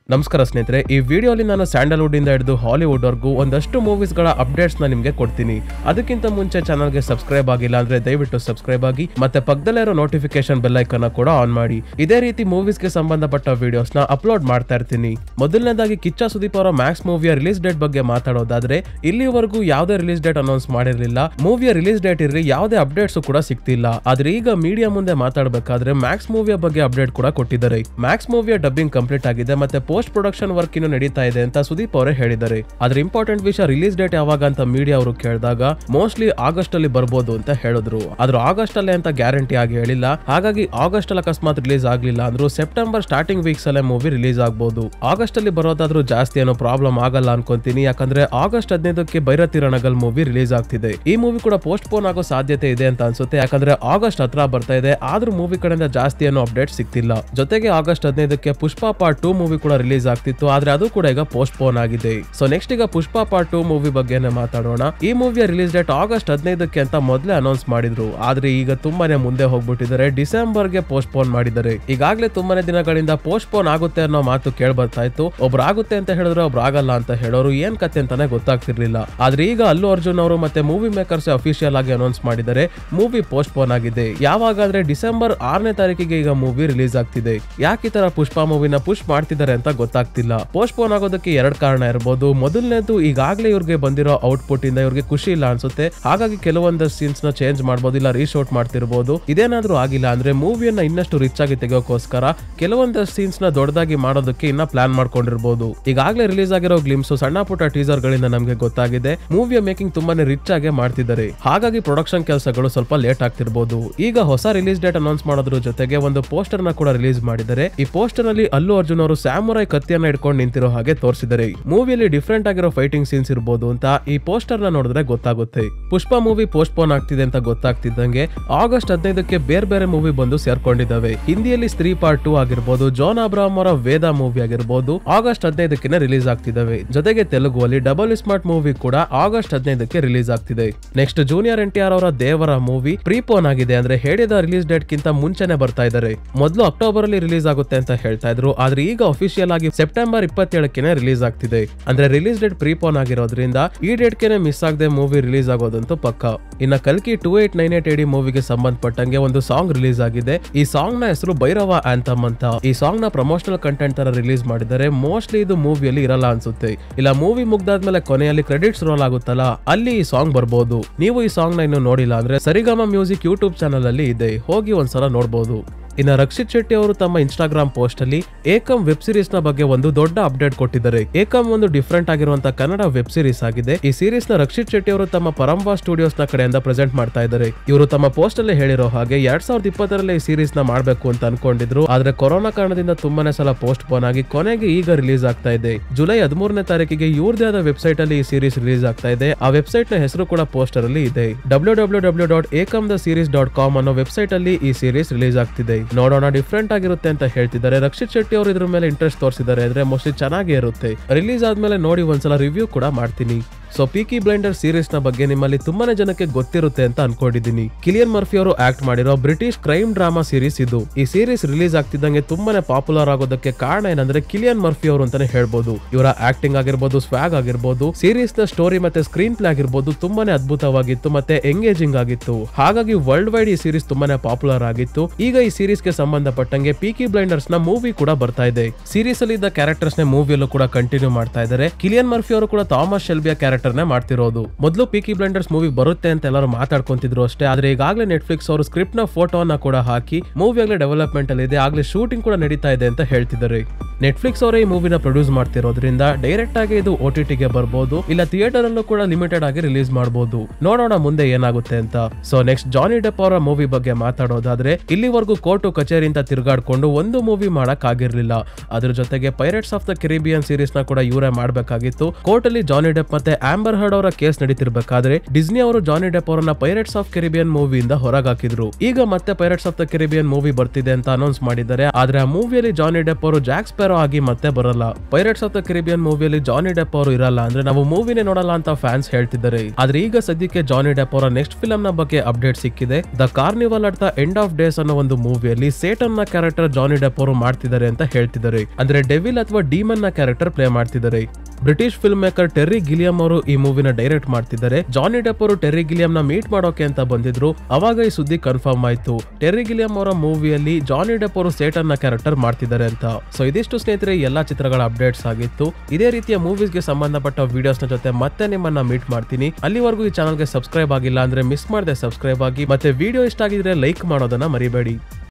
ನಮಸ್ಕಾರ ಸ್ನೇಹಿತರೆ ಈ ವಿಡಿಯೋಲಿ ನಾನು ಸ್ಯಾಂಡಲ್ವುಡ್ ಇಂದ ಹಿಡಿದು ಹಾಲಿವುಡ್ ವರ್ಗೂ ಒಂದಷ್ಟು ಮೂವೀಸ್ ಗಳ ಅಪ್ಡೇಟ್ಸ್ ನ ನಿಮ್ಗೆ ಕೊಡ್ತೀನಿ ಅದಕ್ಕಿಂತ ಮುಂಚೆ ಚಾನಲ್ಗೆ ಸಬ್ಸ್ಕ್ರೈಬ್ ಆಗಿಲ್ಲ ಅಂದ್ರೆ ದಯವಿಟ್ಟು ಸಬ್ಸ್ಕ್ರೈಬ್ ಆಗಿ ಮತ್ತೆ ಪಕ್ಕದಲ್ಲೇ ಇರೋ ನೋಟಿಫಿಕೇಶನ್ ಬೆಲ್ ಐಕನ್ ಕೂಡ ಆನ್ ಮಾಡಿ ಇದೇ ರೀತಿ ಮೂವೀಸ್ ಗೆ ಸಂಬಂಧಪಟ್ಟ ವಿಡಿಯೋಸ್ ನ ಅಪ್ಲೋಡ್ ಮಾಡ್ತಾ ಇರ್ತೀನಿ ಮೊದಲನೇದಾಗಿ ಕಿಚ್ಚ ಸುದೀಪ್ ಅವರ ಮ್ಯಾಕ್ಸ್ ಮೂವಿಯ ರಿಲೀಸ್ ಡೇಟ್ ಬಗ್ಗೆ ಮಾತಾಡೋದಾದ್ರೆ ಇಲ್ಲಿವರೆಗೂ ಯಾವುದೇ ರಿಲೀಸ್ ಡೇಟ್ ಅನೌನ್ಸ್ ಮಾಡಿರಲಿಲ್ಲ ಮೂವಿಯ ರಿಲೀಸ್ ಡೇಟ್ ಇರ್ಲಿ ಯಾವುದೇ ಅಪ್ಡೇಟ್ಸ್ ಕೂಡ ಸಿಗ್ತಿಲ್ಲ ಆದ್ರೆ ಈಗ ಮೀಡಿಯಾ ಮುಂದೆ ಮಾತಾಡಬೇಕಾದ್ರೆ ಮ್ಯಾಕ್ಸ್ ಮೂವಿಯ ಬಗ್ಗೆ ಅಪ್ಡೇಟ್ ಕೂಡ ಕೊಟ್ಟಿದ್ದಾರೆ ಮ್ಯಾಕ್ಸ್ ಮೂವಿಯ ಡಬ್ಬಿಂಗ್ ಕಂಪ್ಲೀಟ್ ಆಗಿದೆ ಮತ್ತೆ ಪೋಸ್ಟ್ ಪ್ರೊಡಕ್ಷನ್ ವರ್ಕ್ ಇನ್ನು ನಡೀತಾ ಇದೆ ಅಂತ ಸುದೀಪ್ ಅವರೇ ಹೇಳಿದ್ದಾರೆ ಆದ್ರೆ ಇಂಪಾರ್ಟೆಂಟ್ ವಿಷಯ ರಿಲೀಸ್ ಡೇಟ್ ಯಾವಾಗ ಅಂತ ಮೀಡಿಯಾ ಅವರು ಕೇಳಿದಾಗ ಮೋಸ್ಟ್ಲಿ ಆಗಸ್ಟ್ ಅಲ್ಲಿ ಬರ್ಬೋದು ಅಂತ ಹೇಳಿದ್ರು ಆದ್ರೆ ಆಗಸ್ಟ್ ಅಲ್ಲೇ ಅಂತ ಗ್ಯಾರಂಟಿ ಆಗಿ ಹೇಳಿಲ್ಲ ಹಾಗಾಗಿ ಆಗಸ್ಟ್ ಅಲ್ಲಿ ಅಕಸ್ಮಾತ್ ರಿಲೀಸ್ ಆಗ್ಲಿಲ್ಲ ಅಂದ್ರೂ ಸೆಪ್ಟೆಂಬರ್ ಸ್ಟಾರ್ಟಿಂಗ್ ವೀಕ್ಸ್ ಅಲ್ಲೇ ಮೂವಿ ರಿಲೀಸ್ ಆಗ್ಬೋದು ಆಗಸ್ಟ್ ಅಲ್ಲಿ ಬರೋದಾದ್ರೂ ಜಾಸ್ತಿ ಏನೋ ಪ್ರಾಬ್ಲಮ್ ಆಗಲ್ಲ ಅನ್ಕೊಂತೀನಿ ಯಾಕಂದ್ರೆ ಆಗಸ್ಟ್ ಹದಿನೈದಕ್ಕೆ ಭೈರತಿ ರಣಗಲ್ ಮೂವಿ ರಿಲೀಸ್ ಆಗ್ತಿದೆ ಈ ಮೂವಿ ಕೂಡ ಪೋಸ್ಟ್ ಪೋನ್ ಆಗೋ ಸಾಧ್ಯತೆ ಇದೆ ಅಂತ ಅನ್ಸುತ್ತೆ ಯಾಕಂದ್ರೆ ಆಗಸ್ಟ್ ಹತ್ರ ಬರ್ತಾ ಇದೆ ಆದ್ರೂ ಮೂವಿ ಕಡೆಯಿಂದ ಜಾಸ್ತಿ ಏನೋ ಅಪ್ಡೇಟ್ ಸಿಗ್ತಿಲ್ಲ ಜೊತೆಗೆ ಆಗಸ್ಟ್ ಹದಿನೈದಕ್ಕೆ ಪುಷ್ಪ ಪಾರ್ಟ್ ಟೂ ಮೂವಿ ಕೂಡ ರಿಲೀಸ್ ಆಗ್ತಿತ್ತು ಆದ್ರೆ ಅದು ಕೂಡ ಈಗ ಪೋಸ್ಟ್ ಪೋನ್ ಆಗಿದೆ ಸೊ ನೆಕ್ಸ್ಟ್ ಈಗ ಪುಷ್ಪ ಪಾರ್ಟ್ ಟೂ ಮೂವಿ ಬಗ್ಗೆನೇ ಮಾತಾಡೋಣ ಈ ಮೂವಿಯ ರಿಲೀಸ್ ಡೇಟ್ ಆಗಸ್ಟ್ ಹದಿನೈದಕ್ಕೆ ಅಂತ ಮೊದಲೇ ಅನೌನ್ಸ್ ಮಾಡಿದ್ರು ಆದ್ರೆ ಈಗ ತುಂಬಾನೇ ಮುಂದೆ ಹೋಗ್ಬಿಟ್ಟಿದ್ದಾರೆ ಡಿಸೆಂಬರ್ಗೆ ಪೋಸ್ಟ್ ಪೋನ್ ಮಾಡಿದ್ದಾರೆ ಈಗಾಗಲೇ ತುಂಬಾನೇ ದಿನಗಳಿಂದ ಪೋಸ್ಟ್ ಪೋನ್ ಆಗುತ್ತೆ ಅನ್ನೋ ಮಾತು ಕೇಳ ಬರ್ತಾ ಇತ್ತು ಒಬ್ರು ಆಗುತ್ತೆ ಅಂತ ಹೇಳಿದ್ರೆ ಒಬ್ರು ಆಗಲ್ಲ ಅಂತ ಹೇಳೋರು ಏನ್ ಕತೆ ಅಂತಾನೆ ಗೊತ್ತಾಗ್ತಿರ್ಲಿಲ್ಲ ಆದ್ರೆ ಈಗ ಅಲ್ಲು ಅರ್ಜುನ್ ಅವರು ಮತ್ತೆ ಮೂವಿ ಮೇಕರ್ಸ್ ಅಫಿಷಿಯಲ್ ಆಗಿ ಅನೌನ್ಸ್ ಮಾಡಿದ್ದಾರೆ ಮೂವಿ ಪೋಸ್ಟ್ ಪೋನ್ ಆಗಿದೆ ಯಾವಾಗ ಅಂದ್ರೆ ಡಿಸೆಂಬರ್ ಆರನೇ ತಾರೀಕಿಗೆ ಈಗ ಮೂವಿ ರಿಲೀಸ್ ಆಗ್ತಿದೆ ಯಾಕೆ ಈ ತರ ಪುಷ್ಪ ಮೂವಿನ ಪುಷ್ ಮಾಡ್ತಿದ್ದಾರೆ ಅಂತ ಗೊತ್ತಾಗ್ತಿಲ್ಲ ಪೋಸ್ಟ್ ಪೋನ್ ಆಗೋದಕ್ಕೆ ಎರಡ್ ಕಾರಣ ಇರಬಹುದು ಮೊದಲನೇದು ಈಗಾಗಲೇ ಇವ್ರಿಗೆ ಬಂದಿರೋ ಔಟ್ಪುಟ್ ಇಂದ ಇವ್ರಿಗೆ ಖುಷಿ ಇಲ್ಲ ಅನ್ಸುತ್ತೆ ಹಾಗಾಗಿ ಕೆಲವೊಂದಷ್ಟು ಸೀನ್ಸ್ ನ ಚೇಂಜ್ ಮಾಡಬಹುದು ಇಲ್ಲ ರೀಶೂಟ್ ಮಾಡ್ತಿರ್ಬೋದು ಇದೇನಾದ್ರೂ ಆಗಿಲ್ಲ ಅಂದ್ರೆ ಮೂವಿಯನ್ನ ಇನ್ನಷ್ಟು ರಿಚ್ ಆಗಿ ತೆಗೆಯೋಕೋಸ್ಕರ ಕೆಲವೊಂದಷ್ಟು ಸೀನ್ಸ್ ನ ದೊಡ್ಡದಾಗಿ ಮಾಡೋದಕ್ಕೆ ಇನ್ನ ಪ್ಲಾನ್ ಮಾಡ್ಕೊಂಡಿರ್ಬೋದು ಈಗಾಗಲೇ ರಿಲೀಸ್ ಆಗಿರೋ ಗ್ಲಿಮ್ಸ್ ಸಣ್ಣ ಪುಟ್ಟ ಟೀಸರ್ ಗಳಿಂದ ನಮಗೆ ಗೊತ್ತಾಗಿದೆ ಮೂವಿಯ ಮೇಕಿಂಗ್ ತುಂಬಾನೇ ರಿಚ್ ಆಗಿ ಮಾಡ್ತಿದ್ದಾರೆ ಹಾಗಾಗಿ ಪ್ರೊಡಕ್ಷನ್ ಕೆಲಸಗಳು ಸ್ವಲ್ಪ ಲೇಟ್ ಆಗ್ತಿರ್ಬೋದು ಈಗ ಹೊಸ ರಿಲೀಸ್ ಡೇಟ್ ಅನೌನ್ಸ್ ಮಾಡೋದ್ರ ಜೊತೆಗೆ ಒಂದು ಪೋಸ್ಟರ್ ನ ಕೂಡ ರಿಲೀಸ್ ಮಾಡಿದ್ದಾರೆ ಈ ಪೋಸ್ಟರ್ ನಲ್ಲಿ ಅಲ್ಲು ಅರ್ಜುನ್ ಅವರು ಸ್ಯಾಮುರೈ ಕತ್ತಿಯನ್ನ ಇಟ್ಕೊಂಡು ನಿಂತಿರೋ ಹಾಗೆ ತೋರಿಸಿದ್ದಾರೆ ಮೂವಿಯಲ್ಲಿ ಡಿಫ್ರೆಂಟ್ ಆಗಿರೋ ಫೈಟಿಂಗ್ ಸೀನ್ಸ್ ಇರಬಹುದು ಅಂತ ಈ ಪೋಸ್ಟರ್ ನ ನೋಡಿದ್ರೆ ಗೊತ್ತಾಗುತ್ತೆ ಪುಷ್ಪ ಮೂವಿ ಪೋಸ್ಟ್ ಪೋನ್ ಆಗ್ತಿದೆ ಅಂತ ಗೊತ್ತಾಗ್ತಿದ್ದಂಗೆ ಆಗಸ್ಟ್ ಹದಿನೈದಕ್ಕೆ ಬೇರೆ ಬೇರೆ ಮೂವಿ ಬಂದು ಸೇರ್ಕೊಂಡಿದ್ದಾವೆ ಹಿಂದಿಯಲ್ಲಿ ಸ್ತ್ರೀ ಪಾರ್ಟ್ ಟೂ ಆಗಿರ್ಬೋದು ಜಾನ್ ಅಬ್ರಾಮ್ ಅವರ ವೇದ ಮೂವಿ ಆಗಿರ್ಬೋದು ಆಗಸ್ಟ್ ಹದಿನೈದಕ್ಕೆ ರಿಲೀಸ್ ಆಗ್ತಿದ್ದಾವೆ ಜೊತೆಗೆ ತೆಲುಗು ಅಲ್ಲಿ ಡಬಲ್ ಸ್ಮಾರ್ಟ್ ಮೂವಿ ಕೂಡ ಆಗಸ್ಟ್ ಹದಿನೈದಕ್ಕೆ ರಿಲೀಸ್ ಆಗ್ತಿದೆ next junior N T R ಅವರ ದೇವರ ಮೂವಿ ಪ್ರೀಪೋನ್ ಆಗಿದೆ ಅಂದ್ರೆ ಹೇಳಿದ ರಿಲೀಸ್ ಡೇಟ್ ಗಿಂತ ಮುಂಚೆನೆ ಬರ್ತಾ ಇದ್ದಾರೆ ಮೊದಲು ಅಕ್ಟೋಬರ್ ಅಲ್ಲಿ ರಿಲೀಸ್ ಆಗುತ್ತೆ ಅಂತ ಹೇಳ್ತಾ ಇದ್ರು ಆದ್ರೆ ಈಗ ಅಫಿಷಿಯಲ್ ಆಗಿ ಸೆಪ್ಟೆಂಬರ್ ಇಪ್ಪತ್ತೇಳಕ್ಕೆ ರಿಲೀಸ್ ಆಗ್ತಿದೆ ಅಂದ್ರೆ ರಿಲೀಸ್ ಡೇಟ್ ಪ್ರೀಪೋನ್ ಆಗಿರೋದ್ರಿಂದ ಈ ಡೇಟ್ಗೆ ಮಿಸ್ ಆಗದೆ ಮೂವಿ ರಿಲೀಸ್ ಆಗೋದಂತೂ ಪಕ್ಕ ಇನ್ನ ಕಲ್ಕಿ ಟೂ ಏಟ್ ನೈನ್ ಏಟ್ ಎಡಿ ಮೂವಿಗೆ ಸಂಬಂಧಪಟ್ಟಂಗೆ ಒಂದು ಸಾಂಗ್ ರಿಲೀಸ್ ಆಗಿದೆ ಈ ಸಾಂಗ್ ನ ಹೆಸರು ಭೈರವ ಆಂಥಮ್ ಅಂತ ಈ ಸಾಂಗ್ ನ ಪ್ರಮೋಷನಲ್ ಕಂಟೆಂಟ್ ತರ ರಿಲೀಸ್ ಮಾಡಿದರೆ ಮೋಸ್ಟ್ಲಿ ಇದು ಮೂವಿಯಲ್ಲಿ ಇರಲ್ಲ ಅನ್ಸುತ್ತೆ ಇಲ್ಲ ಮೂವಿ ಮುಗ್ದಾದ್ಮೇಲೆ ಕೊನೆಯಲ್ಲಿ ಕ್ರೆಡಿಟ್ಸ್ ರೋಲ್ ಆಗುತ್ತಲ್ಲ ಅಲ್ಲಿ ಈ ಸಾಂಗ್ ಬರ್ಬೋದು ನೀವು ಈ ಸಾಂಗ್ ನ ಇನ್ನು ನೋಡಿಲ್ಲ ಅಂದ್ರೆ ಸರಿಗಮ ಮ್ಯೂಸಿಕ್ ಯೂಟ್ಯೂಬ್ ಚಾನಲ್ ಅಲ್ಲಿ ಇದೆ ಹೋಗಿ ಒಂದ್ಸಲ ನೋಡ್ಬೋದು ಇನ್ನು ರಕ್ಷಿತ್ ಶೆಟ್ಟಿ ಅವರು ತಮ್ಮ ಇನ್ಸ್ಟಾಗ್ರಾಮ್ ಪೋಸ್ಟ್ ಅಲ್ಲಿ ಏಕಂ ವೆಬ್ ಸೀರೀಸ್ ನ ಬಗ್ಗೆ ಒಂದು ದೊಡ್ಡ ಅಪ್ಡೇಟ್ ಕೊಟ್ಟಿದ್ದಾರೆ ಏಕಂ ಒಂದು ಡಿಫ್ರೆಂಟ್ ಆಗಿರುವಂತಹ ಕನ್ನಡ ವೆಬ್ ಸೀರೀಸ್ ಆಗಿದೆ ಈ ಸೀರೀಸ್ ನ ರಕ್ಷಿತ್ ಶೆಟ್ಟಿ ಅವರು ತಮ್ಮ ಪರಂಬಾ ಸ್ಟುಡಿಯೋಸ್ ನ ಕಡೆಯಿಂದ ಪ್ರೆಸೆಂಟ್ ಮಾಡ್ತಾ ಇದ್ದಾರೆ ಇವರು ತಮ್ಮ ಪೋಸ್ಟ್ ಅಲ್ಲಿ ಹೇಳಿರೋ ಹಾಗೆ ಎರಡ್ ಸಾವಿರದ ಇಪ್ಪತ್ತರಲ್ಲಿ ಈ ಸೀರೀಸ್ ನ ಮಾಡಬೇಕು ಅಂತ ಅನ್ಕೊಂಡಿದ್ರು ಆದ್ರೆ ಕೊರೋನಾ ಕಾರಣದಿಂದ ತುಂಬಾನೇ ಸಲ ಪೋಸ್ಟ್ ಪೋನ್ ಆಗಿ ಕೊನೆಗೆ ಈಗ ರಿಲೀಸ್ ಆಗ್ತಾ ಇದೆ ಜುಲೈ ಹದಿಮೂರನೇ ತಾರೀಕಿಗೆ ಇವ್ರದೇ ಆದ ವೆಬ್ಸೈಟ್ ಅಲ್ಲಿ ಈ ಸೀರೀಸ್ ರಿಲೀಸ್ ಆಗ್ತಾ ಇದೆ ಆ ವೆಬ್ಸೈಟ್ ನ ಹೆಸರು ಕೂಡ ಪೋಸ್ಟರ್ ಅಲ್ಲಿ ಇದೆ ಡಬ್ಲ್ಯೂ ಡಬ್ಲ್ಯೂ ಡಬ್ಲ್ಯೂ ಡಾಟ್ ಏಕಮ್ ದ ಸೀರೀಸ್ ಡಾಟ್ ಕಾಮ್ ಅನ್ನೋ ವೆಬ್ಸೈಟ್ ಅಲ್ಲಿ ಈ ಸೀರೀಸ್ ರಿಲೀಸ್ ಆಗ್ತಿದೆ ನೋಡೋಣ ಡಿಫ್ರೆಂಟ್ ಆಗಿರುತ್ತೆ ಅಂತ ಹೇಳ್ತಿದ್ದಾರೆ ರಕ್ಷಿತ್ ಶೆಟ್ಟಿ ಅವರು ಇದ್ರ ಮೇಲೆ ಇಂಟ್ರೆಸ್ಟ್ ತೋರಿಸಿದ್ದಾರೆ ಅಂದ್ರೆ ಮೋಸ್ಟ್ಲಿ ಚೆನ್ನಾಗೇ ಇರುತ್ತೆ ರಿಲೀಸ್ ಆದ್ಮೇಲೆ ನೋಡಿ ಒಂದ್ಸಲ ರಿವ್ಯೂ ಕೂಡ ಮಾಡ್ತೀನಿ ಸೊ ಪೀಕಿ ಬ್ಲೈಂಡರ್ ಸೀರೀಸ್ ನ ಬಗ್ಗೆ ನಿಮ್ಮಲ್ಲಿ ತುಂಬಾನೇ ಜನಕ್ಕೆ ಗೊತ್ತಿರುತ್ತೆ ಅಂತ ಅನ್ಕೊಂಡಿದ್ದೀನಿ ಕಿಲಿಯನ್ ಮರ್ಫಿ ಅವರು ಆಕ್ಟ್ ಮಾಡಿರೋ ಬ್ರಿಟಿಷ್ ಕ್ರೈಮ್ ಡ್ರಾಮಾ ಸೀರೀಸ್ ಇದು ಈ ಸೀರೀಸ್ ರಿಲೀಸ್ ಆಗ್ತಿದ್ದಂಗೆ ತುಂಬಾನೇ ಪಾಪ್ಯುಲರ್ ಆಗೋದಕ್ಕೆ ಕಾರಣ ಏನಂದ್ರೆ ಕಿಲಿಯನ್ ಮರ್ಫಿ ಅವರು ಅಂತಾನೆ ಹೇಳ್ಬೋದು ಇವರ ಆಕ್ಟಿಂಗ್ ಆಗಿರ್ಬೋದು ಸ್ವಾಗ್ ಆಗಿರ್ಬೋದು ಸೀರೀಸ್ ನ ಸ್ಟೋರಿ ಮತ್ತೆ ಸ್ಕ್ರೀನ್ ಪ್ಲೇ ಆಗಿರ್ಬೋದು ತುಂಬಾನೇ ಅದ್ಭುತವಾಗಿತ್ತು ಮತ್ತೆ ಎಂಗೇಜಿಂಗ್ ಆಗಿತ್ತು ಹಾಗಾಗಿ ವರ್ಲ್ಡ್ ವೈಡ್ ಈ ಸೀರೀಸ್ ತುಂಬಾನೇ ಪಾಪ್ಯುಲರ್ ಆಗಿತ್ತು ಈಗ ಈ ಸೀರೀಸ್ ಗೆ ಸಂಬಂಧಪಟ್ಟಂಗೆ ಪೀಕಿ ಬ್ಲೈಂಡರ್ಸ್ ನ ಮೂವಿ ಕೂಡ ಬರ್ತಾ ಇದೆ ಸೀರೀಸ್ ಅಲ್ಲಿ ಇದ್ದ ಕ್ಯಾರೆಕ್ಟರ್ಸ್ ನ ಮೂವಿಯಲ್ಲೂ ಕೂಡ ಕಂಟಿನ್ಯೂ ಮಾಡ್ತಾ ಇದ್ದಾರೆ ಕಿಲಿಯನ್ ಮರ್ಫಿ ಅವರು ಕೂಡ ಥಾಮಸ್ ಶೆಲ್ಬಿಯ ಕ್ಯಾರೆಕ್ಟರ್ ನೇ ಮಾಡ್ತಿರೋದು ಮೊದಲು ಪೀಕಿ ಬ್ಲೈಂಡರ್ಸ್ ಮೂವಿ ಬರುತ್ತೆ ಅಂತ ಎಲ್ಲರೂ ಮಾತಾಡ್ಕೊಂತಿದ್ರು ಅಷ್ಟೇ ಆದ್ರೆ ಈಗಾಗಲೇ ನೆಟ್ಫ್ಲಿಕ್ಸ್ ಅವರು ಸ್ಕ್ರಿಪ್ಟ್ ನ ಫೋಟೋನ ಕೂಡ ಹಾಕಿ ಮೂವಿ ಆಗ್ಲೇ ಡೆವಲಪ್ಮೆಂಟ್ ಅಲ್ಲಿ ಇದೆ ಆಗ್ಲೇ ಶೂಟಿಂಗ್ ಕೂಡ ನಡೀತಾ ಇದೆ ಅಂತ ಹೇಳ್ತಿದ್ದಾರೆ ನೆಟ್ಫ್ಲಿಕ್ಸ್ ಅವರೇ ಈ ಮೂವಿನ ಪ್ರೊಡ್ಯೂಸ್ ಮಾಡ್ತಿರೋದ್ರಿಂದ ಡೈರೆಕ್ಟ್ ಆಗಿ ಇದು ಓ ಟಿ ಟಿಗೆ ಬರ್ಬೋದು ಇಲ್ಲ ಥಿಯೇಟರ್ ಅಲ್ಲೂ ಕೂಡ ಲಿಮಿಟೆಡ್ ಆಗಿ ರಿಲೀಸ್ ಮಾಡಬಹುದು ನೋಡೋಣ ಮುಂದೆ ಏನಾಗುತ್ತೆ ಅಂತ ಸೊ ನೆಕ್ಸ್ಟ್ ಜಾನಿ ಡೆಪ್ ಅವರ ಮೂವಿ ಬಗ್ಗೆ ಮಾತಾಡೋದಾದ್ರೆ ಇಲ್ಲಿವರೆಗೂ ಕೋರ್ಟು ಕಚೇರಿ ಅಂತ ತಿರುಗಾಡ್ಕೊಂಡು ಒಂದು ಮೂವಿ ಮಾಡಕ್ ಆಗಿರ್ಲಿಲ್ಲ ಅದ್ರ ಜೊತೆಗೆ Pirates of the Caribbean series ನ ಕೂಡ ಇವರೇ ಮಾಡ್ಬೇಕಾಗಿತ್ತು ಕೋರ್ಟ್ ಅಲ್ಲಿ ಜಾನಿ ಡೆಪ್ ಮತ್ತೆ ಆಂಬರ್ ಹರ್ಡ್ ಅವರ ಕೇಸ್ ನಡೀತಿರ್ಬೇಕಾದ್ರೆ ಡಿಸ್ನಿ ಅವರು ಜಾನಿ ಡೆಪ್ ಅವರನ್ನ ಪೈರೇಟ್ಸ್ ಆಫ್ ಕೆರಿಬಿಯನ್ ಮೂವಿಯಿಂದ ಹೊರಗಾಕಿದ್ರು ಈಗ ಮತ್ತೆ Pirates of the Caribbean movie ಬರ್ತಿದೆ ಅಂತ ಅನೌನ್ಸ್ ಮಾಡಿದ್ದಾರೆ ಆದ್ರೆ ಆ ಮೂವಿಯಲ್ಲಿ ಜಾನಿ ಡೆಪ್ ಅವರು ಜಾಕ್ ಸ್ಪೆರೋ ಆಗಿ ಮತ್ತೆ ಬರಲ್ಲ ಪೈರೇಟ್ಸ್ ಆಫ್ ದ ಕೆರಿಬಿಯನ್ ಮೂವಿಯಲ್ಲಿ ಜಾನಿ ಡೆಪ್ ಅವರು ಇರಲ್ಲ ಅಂದ್ರೆ ನಾವು ಮೂವಿನೇ ನೋಡಲ್ಲ ಅಂತ ಫ್ಯಾನ್ಸ್ ಹೇಳ್ತಿದ್ದಾರೆ ಆದ್ರೆ ಈಗ ಸದ್ಯಕ್ಕೆ ಜಾನಿ ಡೆಪ್ ಅವರ ನೆಕ್ಸ್ಟ್ ಫಿಲಂ ನ ಬಗ್ಗೆ ಅಪ್ಡೇಟ್ ಸಿಕ್ಕಿದೆ the Carnival at the end of days ಅನ್ನೋ ಒಂದು ಮೂವಿಯಲ್ಲಿ ಸೇಟನ್ ನ ಕ್ಯಾರೆಕ್ಟರ್ ಜಾನಿ ಡೆಪ್ ಅವರು ಮಾಡ್ತಿದ್ದಾರೆ ಅಂತ ಹೇಳ್ತಿದ್ದಾರೆ ಅಂದ್ರೆ ಡೆವಿಲ್ ಅಥವಾ ಡೀಮನ್ ನ ಕ್ಯಾರೆಕ್ಟರ್ ಪ್ಲೇ ಮಾಡ್ತಿದ್ದಾರೆ British film maker Terry Gilliam ಅವರು ಈ ಮೂವಿನ ಡೈರೆಕ್ಟ್ ಮಾಡ್ತಿದ್ದಾರೆ ಜಾನಿ ಡೆಪ್ ಅವರು ಟೆರ್ರಿ ಗಿಲಿಯಂ ನ ಮೀಟ್ ಮಾಡೋಕೆ ಅಂತ ಬಂದಿದ್ರು ಅವಾಗ ಈ ಸುದ್ದಿ ಕನ್ಫರ್ಮ್ ಆಯ್ತು ಟೆರ್ರಿ ಗಿಲಿಯಂ ಅವರ ಮೂವಿಯಲ್ಲಿ ಜಾನಿ ಡೆಪ್ ಅವರು ಸೇಟನ್ ನ ಕ್ಯಾರೆಕ್ಟರ್ ಮಾಡ್ತಿದ್ದಾರೆ ಅಂತ ಸೊ ಇದಿಷ್ಟು ಸ್ನೇಹಿತರೆ ಈ ಎಲ್ಲಾ ಚಿತ್ರಗಳ ಅಪ್ಡೇಟ್ಸ್ ಆಗಿತ್ತು ಇದೇ ರೀತಿಯ ಮೂವೀಸ್ ಗೆ ಸಂಬಂಧಪಟ್ಟ ವಿಡಿಯೋಸ್ ನ ಜೊತೆ ಮತ್ತೆ ನಿಮ್ಮನ್ನ ಮೀಟ್ ಮಾಡ್ತೀನಿ ಅಲ್ಲಿವರೆಗೂ ಈ ಚಾನಲ್ಗೆ ಸಬ್ಸ್ಕ್ರೈಬ್ ಆಗಿಲ್ಲ ಅಂದ್ರೆ ಮಿಸ್ ಮಾಡದೆ ಸಬ್ಸ್ಕ್ರೈಬ್ ಆಗಿ ಮತ್ತೆ ವಿಡಿಯೋ ಇಷ್ಟ ಆಗಿದ್ರೆ ಲೈಕ್ ಮಾಡೋದನ್ನ ಮರಿಬೇಡಿ